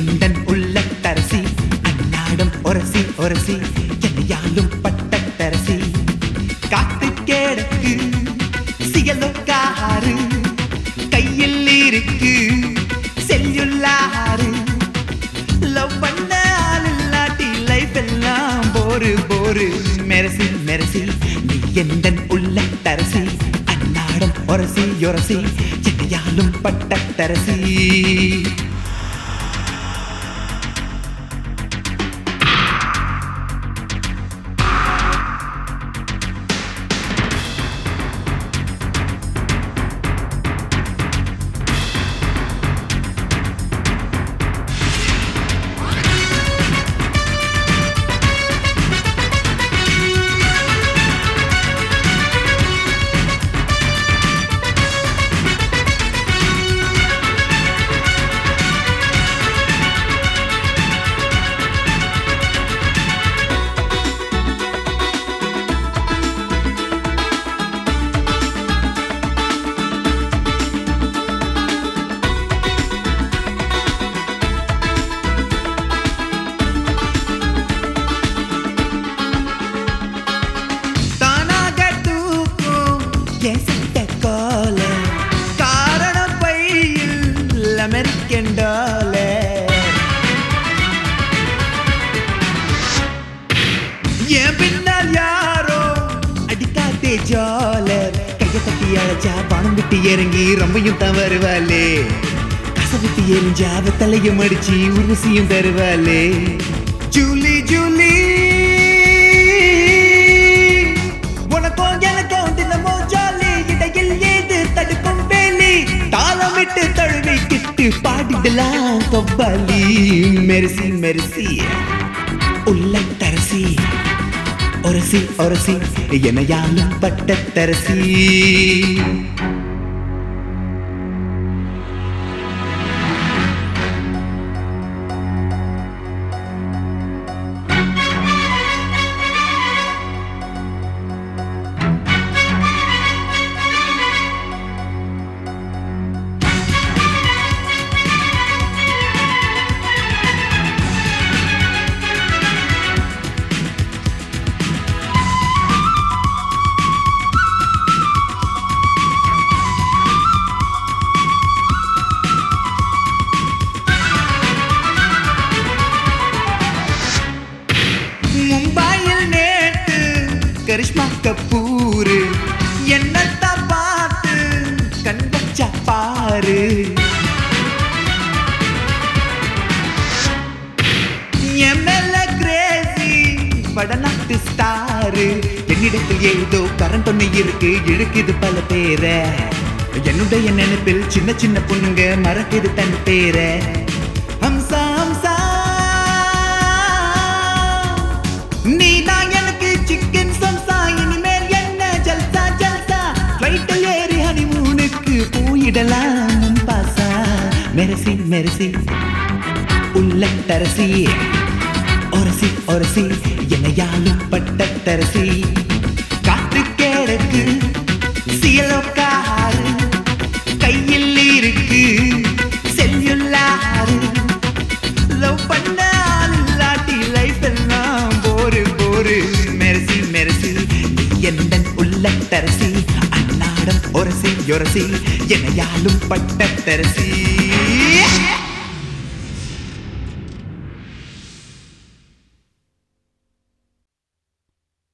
எந்தன் உள்ளத்தரசி அன்னாடம் ஒரசி ஒரசி என்னையாலும் பட்டத்தரசி காத்து கேடக்கு சியலோக்காரு கையில் இருக்கு செல்லுள்ளாரு லவ் பண்ண ஆள் இல்லாட்டி லைஃப் எல்லாம் போரு போரு மெரசி மெரசி நீ எந்தன் உள்ளத்தரசி அன்னாடம் ஒரசி ஒரசி என்னையாலும் பட்டத்தரசி தானாக தூக்கும் என் சட்ட கோல காரணம் பையில் அமெரிக்கன் டாலர் என் பின்னால் யாரோ அடிக்காதே ஜாலர் கைய தட்டி அழைச்சா பணம் விட்டு இறங்கி ரொம்பையும் தான் வருவாளே கசவிட்டு எரிஞ்சா தலையும் அடிச்சு உருசியும் தருவாளே ஜூலி ஜூலி உனக்கும் எனக்கும் தினமோ ஜாலி இடையில் ஏது தடுக்கும் வேலி தாளமிட்டு தழுவி கிட்டு பாடிடலாம் கவ்வாலி மெரிசி மெரிசி உள்ள தரசி ஒரசி ஒரசி எனையாலும் பட்ட தரசி மும்பையில் நேற்று கரிஷ்மா கபூர் என்னத்தான் பார்த்து கண் வச்சா பாரு என் மேல கிரேசி வடநாட்டு ஸ்டாரு என்னிடத்தில் ஏதோ கரண்ட் ஒண்ணு இருக்கு இழுக்குது பல பேரை என்னுடைய நினைப்பில் சின்ன சின்ன பொண்ணுங்க மறக்குது தன் பேரை ஹம்சா ஹம்சா நீதான் எனக்கு சிக்கன் சம்சா இனிமேல் என்ன ஜல்சா ஜல்சா ஃப்ளைட்டில் ஏறி ஹனிமூனுக்கு போயிடலாம் பாசா மெரசி மெரசி உள்ள தரசி ஒரசி ஒரசி என்னையாலும் பட்ட தரசி காத்து கேடக்கு சியலோக்காரு கையில் இருக்கு செல்லுள்ளாரு லவ் பண்ண ஆள் இல்லாட்டி லைஃப் எல்லாம் போரு போரு மெரசி மெரசி எந்தன் உள்ள தரசி அன்னாடம் ஒரசி ஒரசி என்னையாலும் பட்ட தரசி